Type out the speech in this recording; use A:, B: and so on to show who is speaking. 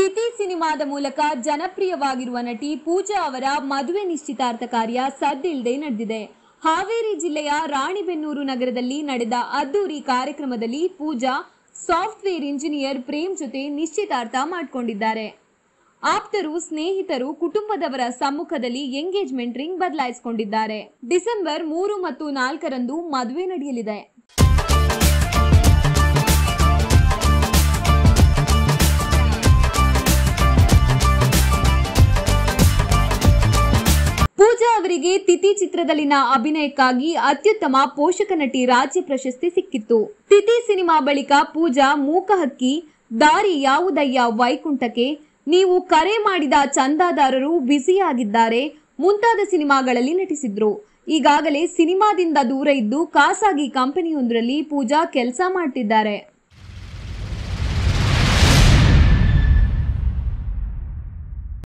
A: ತಿಥಿ ಸಿನಿಮಾದ ಮೂಲಕ ಜನಪ್ರಿಯವಾಗಿರುವ ನಟಿ ಪೂಜಾ ಅವರ ಮದುವೆ ನಿಶ್ಚಿತಾರ್ಥ ಕಾರ್ಯ ಸದ್ದಿಲ್ಲದೆ ನಡೆದಿದೆ ಹಾವೇರಿ ಜಿಲ್ಲೆಯ ರಾಣಿಬೆನ್ನೂರು ನಗರದಲ್ಲಿ ನಡೆದ ಅದ್ದೂರಿ ಕಾರ್ಯಕ್ರಮದಲ್ಲಿ ಪೂಜಾ ಸಾಫ್ಟ್ವೇರ್ ಇಂಜಿನಿಯರ್ ಪ್ರೇಮ್ ಜೊತೆ ನಿಶ್ಚಿತಾರ್ಥ ಮಾಡಿಕೊಂಡಿದ್ದಾರೆ ಆಪ್ತರು ಸ್ನೇಹಿತರು ಕುಟುಂಬದವರ ಸಮ್ಮುಖದಲ್ಲಿ ಎಂಗೇಜ್ಮೆಂಟ್ ರಿಂಗ್ ಬದಲಾಯಿಸಿಕೊಂಡಿದ್ದಾರೆ ಡಿಸೆಂಬರ್ ಮೂರು ಮತ್ತು ನಾಲ್ಕರಂದು ಮದುವೆ ನಡೆಯಲಿದೆ ಪೂಜಾ ಅವರಿಗೆ ತಿಥಿ ಚಿತ್ರದಲ್ಲಿನ ಅಭಿನಯಕ್ಕಾಗಿ ಅತ್ಯುತ್ತಮ ಪೋಷಕ ನಟಿ ರಾಜ್ಯ ಪ್ರಶಸ್ತಿ ಸಿಕ್ಕಿತ್ತು ತಿಥಿ ಸಿನಿಮಾ ಬಳಿಕ ಪೂಜಾ ಮೂಕಹಕ್ಕಿ ದಾರಿ ಯಾವುದಯ್ಯ ವೈಕುಂಠಕ್ಕೆ ನೀವು ಕರೆ ಮಾಡಿದ ಚಂದಾದಾರರು ಬ್ಯುಸಿಯಾಗಿದ್ದಾರೆ ಮುಂತಾದ ಸಿನಿಮಾಗಳಲ್ಲಿ ನಟಿಸಿದ್ರು ಈಗಾಗಲೇ ಸಿನಿಮಾದಿಂದ ದೂರ ಇದ್ದು ಖಾಸಗಿ ಕಂಪನಿಯೊಂದರಲ್ಲಿ ಪೂಜಾ ಕೆಲಸ ಮಾಡ್ತಿದ್ದಾರೆ